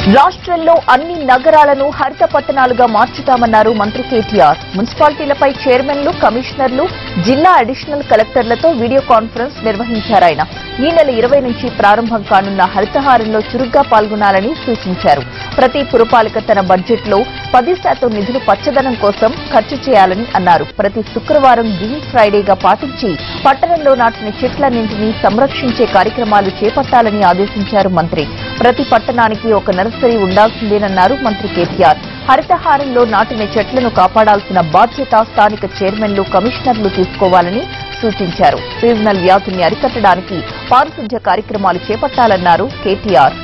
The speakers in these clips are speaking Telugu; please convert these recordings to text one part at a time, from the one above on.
రాష్ట్రంలో అన్ని నగరాలను హరిత పట్టణాలుగా మార్చుతామన్నారు మంత్రి కేటీఆర్ మున్సిపాలిటీలపై చైర్మన్లు కమిషనర్లు జిల్లా అడిషనల్ కలెక్టర్లతో వీడియో కాన్ఫరెన్స్ నిర్వహించారాయన ఈ నెల ఇరవై నుంచి ప్రారంభం కానున్న హరితహారంలో చురుగ్గా పాల్గొనాలని సూచించారు ప్రతి పురపాలిక తన బడ్జెట్లో పది శాతం నిధులు పచ్చదనం కోసం ఖర్చు చేయాలని అన్నారు ప్రతి శుక్రవారం గ్రీన్ ఫ్రైడేగా పాటించి పట్టణంలో నాటిన చెట్లన్నింటినీ సంరక్షించే కార్యక్రమాలు చేపట్టాలని ఆదేశించారు మంత్రి ప్రతి పట్టణానికి ఒక నర్సరీ ఉండాల్సిందేనన్నారు మంత్రి కేటీఆర్ హరితహారంలో నాటిన చెట్లను కాపాడాల్సిన బాధ్యత స్థానిక చైర్మన్లు కమిషనర్లు తీసుకోవాలని సూచించారు సీజనల్ వ్యాధుల్ని అరికట్టడానికి పారిశుధ్య కార్యక్రమాలు చేపట్టాలన్నారు కేటీఆర్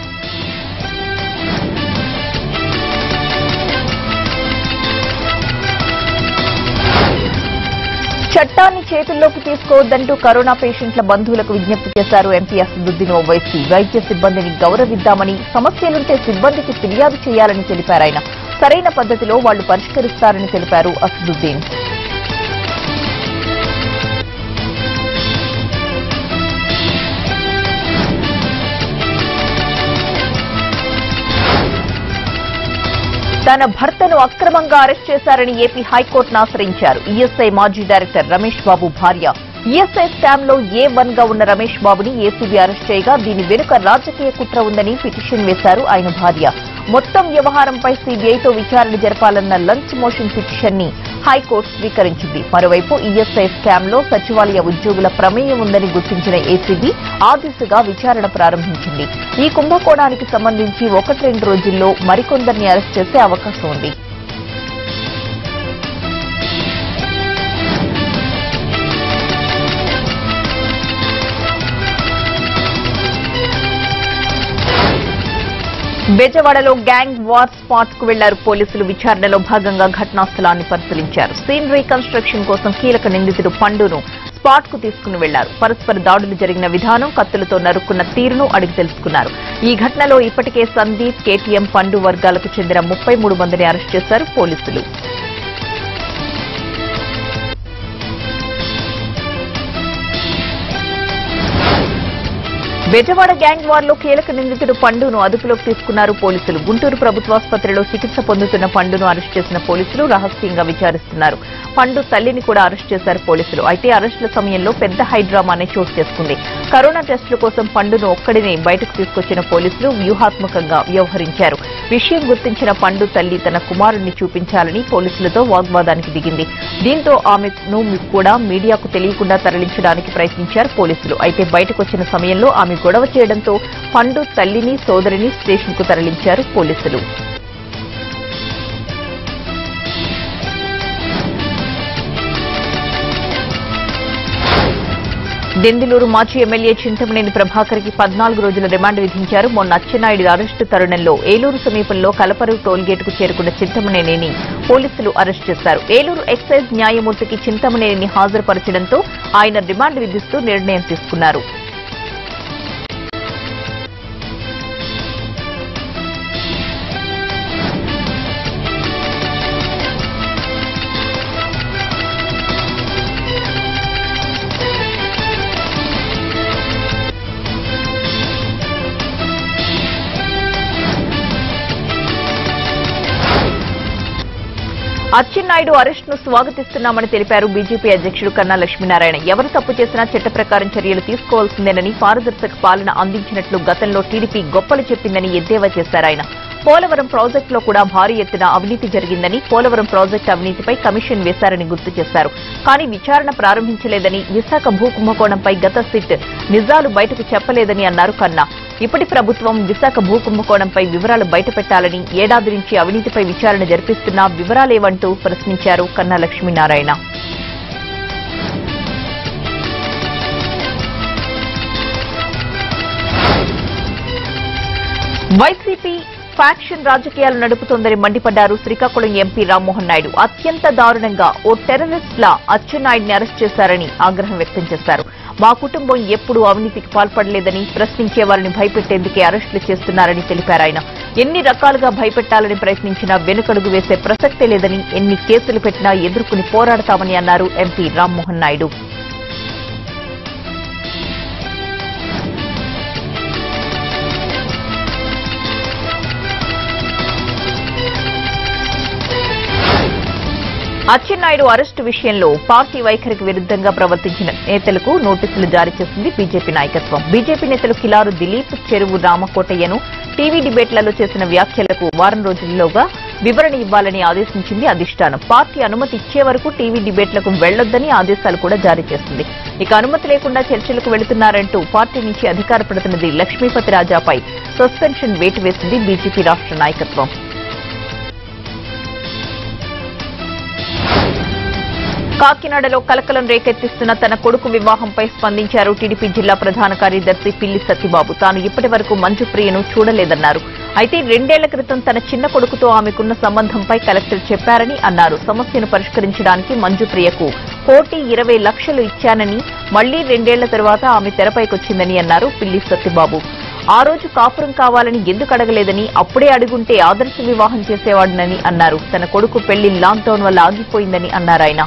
చట్టాన్ని చేతుల్లోకి తీసుకోవద్దంటూ కరోనా పేషెంట్ల బంధువులకు విజ్ఞప్తి చేశారు ఎంపీ అసదుద్దీన్ ఓవైసీ వైద్య సిబ్బందిని గౌరవిద్దామని సమస్యలుంటే సిబ్బందికి ఫిర్యాదు చేయాలని తెలిపారు ఆయన సరైన పద్ధతిలో వాళ్లు పరిష్కరిస్తారని తెలిపారు అసదుద్దీన్ తన భర్తను అక్రమంగా అరెస్ట్ చేశారని ఏపీ హైకోర్టును ఆశ్రయించారు ఈఎస్ఐ మాజీ డైరెక్టర్ రమేష్ బాబు భార్య ఈఎస్ఐ స్కామ్ లో ఏ వన్ గా ఉన్న రమేష్ బాబుని ఏసీబీ అరెస్ట్ చేయగా దీని వెనుక రాజకీయ కుట్ర ఉందని పిటిషన్ వేశారు ఆయన భార్య మొత్తం వ్యవహారంపై సీబీఐతో విచారణ జరపాలన్న లంచ్ మోషన్ పిటిషన్ ని హైకోర్టు స్వీకరించింది మరోవైపు ఈఎస్ఐ స్కామ్ లో సచివాలయ ఉద్యోగుల ప్రమేయం ఉందని గుర్తించిన ఏసీబీ ఆ దిశగా విచారణ ప్రారంభించింది ఈ కుంభకోణానికి సంబంధించి ఒకటి రెండు రోజుల్లో మరికొందరిని అరెస్ట్ చేసే అవకాశం ఉంది బెజవాడలో గ్యాంగ్ వార్ స్పాట్ కు వెళ్లారు పోలీసులు విచారణలో భాగంగా ఘటనా స్థలాన్ని పరిశీలించారు సీన్ రీకన్స్ట్రక్షన్ కోసం కీలక నిందితుడు పండును స్పాట్ కు తీసుకుని వెళ్లారు పరస్పర దాడులు జరిగిన విధానం కత్తులతో నరుక్కున్న తీరును అడిగి తెలుసుకున్నారు ఈ ఘటనలో ఇప్పటికే సందీప్ కేటీఎం పండు వర్గాలకు చెందిన ముప్పై మూడు మందిని అరెస్ట్ చేశారు పోలీసులు బెజవాడ గ్యాంగ్ వార్ లో కీలక నిందితుడు పండును అదుపులోకి తీసుకున్నారు పోలీసులు గుంటూరు ప్రభుత్వాసుపత్రిలో చికిత్స పొందుతున్న పండును అరెస్ట్ చేసిన పోలీసులు రహస్యంగా విచారిస్తున్నారు పండు తల్లిని కూడా అరెస్ట్ చేశారు పోలీసులు అయితే అరెస్టుల సమయంలో పెద్ద హైడ్రామానే చోటు చేసుకుంది కరోనా టెస్టుల కోసం పండును ఒక్కడినే బయటకు తీసుకొచ్చిన పోలీసులు వ్యూహాత్మకంగా వ్యవహరించారు విషయం గుర్తించిన పండు తల్లి తన కుమారుణ్ణి చూపించాలని పోలీసులతో వాగ్వాదానికి దిగింది దీంతో ఆమెను కూడా మీడియాకు తెలియకుండా తరలించడానికి ప్రయత్నించారు పోలీసులు అయితే బయటకు వచ్చిన సమయంలో ఆమె గొడవ చేయడంతో పండు తల్లిని సోదరిని స్టేషన్ కు తరలించారు పోలీసులు దెందులూరు మాజీ ఎమ్మెల్యే చింతమనేని ప్రభాకర్ కి పద్నాలుగు రోజుల రిమాండ్ విధించారు మొన్న అచ్చెన్నాయుడు అరెస్టు తరుణంలో ఏలూరు సమీపంలో కలపరు టోల్గేట్ కు చేరుకున్న చింతమనేనిని పోలీసులు అరెస్ట్ చేశారు ఏలూరు ఎక్సైజ్ న్యాయమూర్తికి చింతమనేనిని హాజరుపరచడంతో ఆయన రిమాండ్ విధిస్తూ నిర్ణయం తీసుకున్నారు అచ్చెన్నాయుడు అరెస్టును స్వాగతిస్తున్నామని తెలిపారు బీజేపీ అధ్యక్షుడు కన్నా లక్ష్మీనారాయణ ఎవరు తప్పు చేసినా చట్ట ప్రకారం చర్యలు తీసుకోవాల్సిందేనని పారదర్శక పాలన అందించినట్లు గతంలో టీడీపీ గొప్పలు చెప్పిందని ఎద్దేవా చేశారు ఆయన పోలవరం ప్రాజెక్టులో కూడా భారీ ఎత్తున అవినీతి జరిగిందని పోలవరం ప్రాజెక్టు అవినీతిపై కమిషన్ వేశారని గుర్తు చేశారు కానీ విచారణ ప్రారంభించలేదని విశాఖ భూ కుంభకోణంపై గత సిట్ నిజాలు బయటకు చెప్పలేదని అన్నారు కన్నా ఇప్పటి ప్రభుత్వం విశాఖ భూ కుంభకోణంపై వివరాలు బయటపెట్టాలని ఏడాది నుంచి అవినీతిపై విచారణ జరిపిస్తున్నా వివరాలేవంటూ ప్రశ్నించారు కన్నా లక్ష్మీనారాయణ వైసీపీ ఫ్యాక్షన్ రాజకీయాలు నడుపుతోందని మండిపడ్డారు శ్రీకాకుళం ఎంపీ రామ్మోహన్ నాయుడు అత్యంత దారుణంగా ఓ టెర్రరిస్ట్ లా అచ్చెన్నాయుడిని అరెస్ట్ చేశారని ఆగ్రహం వ్యక్తం చేశారు మా కుటుంబం ఎప్పుడూ అవినీతికి పాల్పడలేదని ప్రశ్నించే వారిని భయపెట్టేందుకే అరెస్టులు చేస్తున్నారని తెలిపారు ఆయన ఎన్ని రకాలుగా భయపెట్టాలని ప్రయత్నించినా వెనుకడుగు వేసే ప్రసక్తే లేదని ఎన్ని కేసులు పెట్టినా ఎదుర్కొని పోరాడతామని అన్నారు ఎంపీ రామ్మోహన్ నాయుడు అచ్చెన్నాయుడు అరెస్టు విషయంలో పార్టీ వైఖరికి విరుద్ధంగా ప్రవర్తించిన నేతలకు నోటీసులు జారీ చేసింది బీజేపీ నాయకత్వం బీజేపీ నేతలు కిలారు దిలీప్ చెరువు రామకోటయ్యను టీవీ డిబేట్లలో చేసిన వ్యాఖ్యలకు వారం రోజుల్లోగా వివరణ ఇవ్వాలని ఆదేశించింది అధిష్టానం పార్టీ అనుమతి ఇచ్చే వరకు టీవీ డిబేట్లకు వెళ్లొద్దని ఆదేశాలు కూడా జారీ చేసింది ఇక అనుమతి లేకుండా చర్చలకు వెళుతున్నారంటూ పార్టీ నుంచి అధికార ప్రతినిధి లక్ష్మీపతి రాజాపై సస్పెన్షన్ వేటు వేసింది బీజేపీ రాష్ట్ర నాయకత్వం కాకినాడలో కలకలం రేకెత్తిస్తున్న తన కొడుకు వివాహంపై స్పందించారు టీడీపీ జిల్లా ప్రధాన కార్యదర్శి పిల్లి సత్యబాబు తాను ఇప్పటి వరకు మంజుప్రియను చూడలేదన్నారు అయితే రెండేళ్ల క్రితం తన చిన్న కొడుకుతో ఆమెకున్న సంబంధంపై కలెక్టర్ చెప్పారని అన్నారు సమస్యను పరిష్కరించడానికి మంజుప్రియకు కోటి ఇరవై లక్షలు ఇచ్చానని మళ్లీ రెండేళ్ల తర్వాత ఆమె తెరపైకొచ్చిందని అన్నారు పిల్లి సత్యబాబు ఆ రోజు కాపురం కావాలని ఎందుకు అడగలేదని అప్పుడే అడుగుంటే ఆదర్శ వివాహం చేసేవాడినని అన్నారు తన కొడుకు పెళ్లి లాక్డౌన్ వల్ల ఆగిపోయిందని అన్నారాయన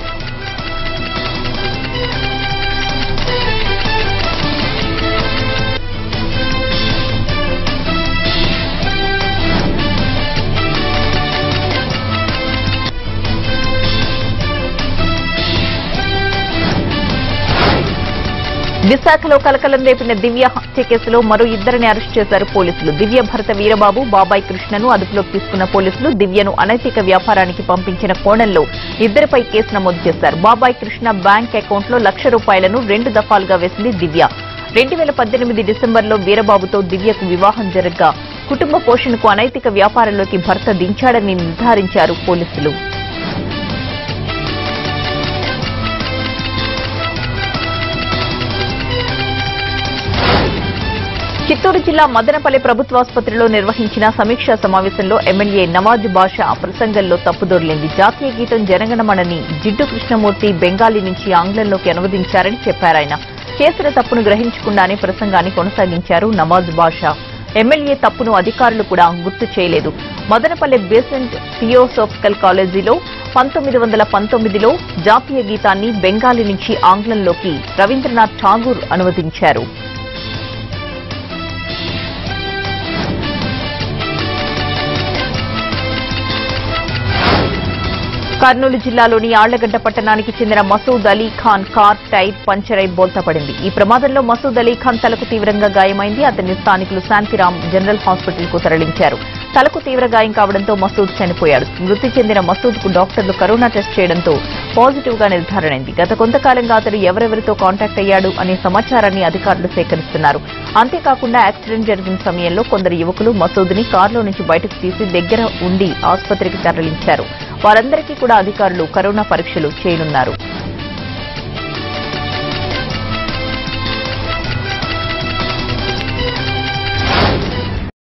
విశాఖలో కలకలం రేపిన దివ్య హత్య కేసులో మరో ఇద్దరిని అరెస్ట్ చేశారు పోలీసులు దివ్య భర్త వీరబాబు బాబాయ్ కృష్ణను అదుపులోకి తీసుకున్న పోలీసులు దివ్యను అనైతిక వ్యాపారానికి పంపించిన కోణంలో ఇద్దరిపై కేసు నమోదు చేశారు బాబాయ్ కృష్ణ బ్యాంక్ అకౌంట్లో లక్ష రూపాయలను రెండు దఫాలుగా వేసింది దివ్య రెండు వేల పద్దెనిమిది డిసెంబర్లో వీరబాబుతో దివ్యకు వివాహం జరగ్గా కుటుంబ పోషణకు అనైతిక వ్యాపారంలోకి భర్త దించాడని నిర్ధారించారు పోలీసులు చిత్తూరు జిల్లా మదనపల్లి ప్రభుత్వాసుపత్రిలో నిర్వహించిన సమీక్షా సమావేశంలో ఎమ్మెల్యే నవాజ్ బాషా ప్రసంగంలో తప్పుదొర్లింది జాతీయ గీతం జనగణమనని జిడ్డు కృష్ణమూర్తి బెంగాలీ నుంచి ఆంగ్లంలోకి అనువదించారని చెప్పారాయన చేసిన తప్పును గ్రహించకుండానే ప్రసంగాన్ని కొనసాగించారు నవాజ్ బాషా ఎమ్మెల్యే తప్పును అధికారులు కూడా గుర్తు చేయలేదు మదనపల్లి బేసెంట్ థియోసోఫికల్ కాలేజీలో పంతొమ్మిది వందల పంతొమ్మిదిలో జాతీయ గీతాన్ని బెంగాలీ నుంచి ఆంగ్లంలోకి రవీంద్రనాథ్ ఠాగూర్ అనువదించారు కర్నూలు జిల్లాలోని ఆళ్లగడ్డ పట్టణానికి చెందిన మసూద్ అలీ ఖాన్ కార్ టైర్ పంచరై బోల్తపడింది ఈ ప్రమాదంలో మసూద్ అలీ ఖాన్ తలకు తీవ్రంగా గాయమైంది అతన్ని స్థానికులు శాంతిరామ్ జనరల్ హాస్పిటల్ కు తరలించారు తలకు తీవ్ర గాయం కావడంతో మసూద్ చనిపోయాడు మృతి చెందిన మసూద్ కు డాక్టర్లు కరోనా టెస్ట్ చేయడంతో పాజిటివ్ గా నిర్ధారణైంది గత కొంతకాలంగా అతడు ఎవరెవరితో కాంటాక్ట్ అయ్యాడు అనే సమాచారాన్ని అధికారులు సేకరిస్తున్నారు అంతేకాకుండా యాక్సిడెంట్ జరిగిన సమయంలో కొందరు యువకులు మసూద్ని కారులో నుంచి బయటకు తీసి దగ్గర ఉండి ఆసుపత్రికి తరలించారు వారందరికీ కూడా అధికారులు కరోనా పరీక్షలు చేయనున్నారు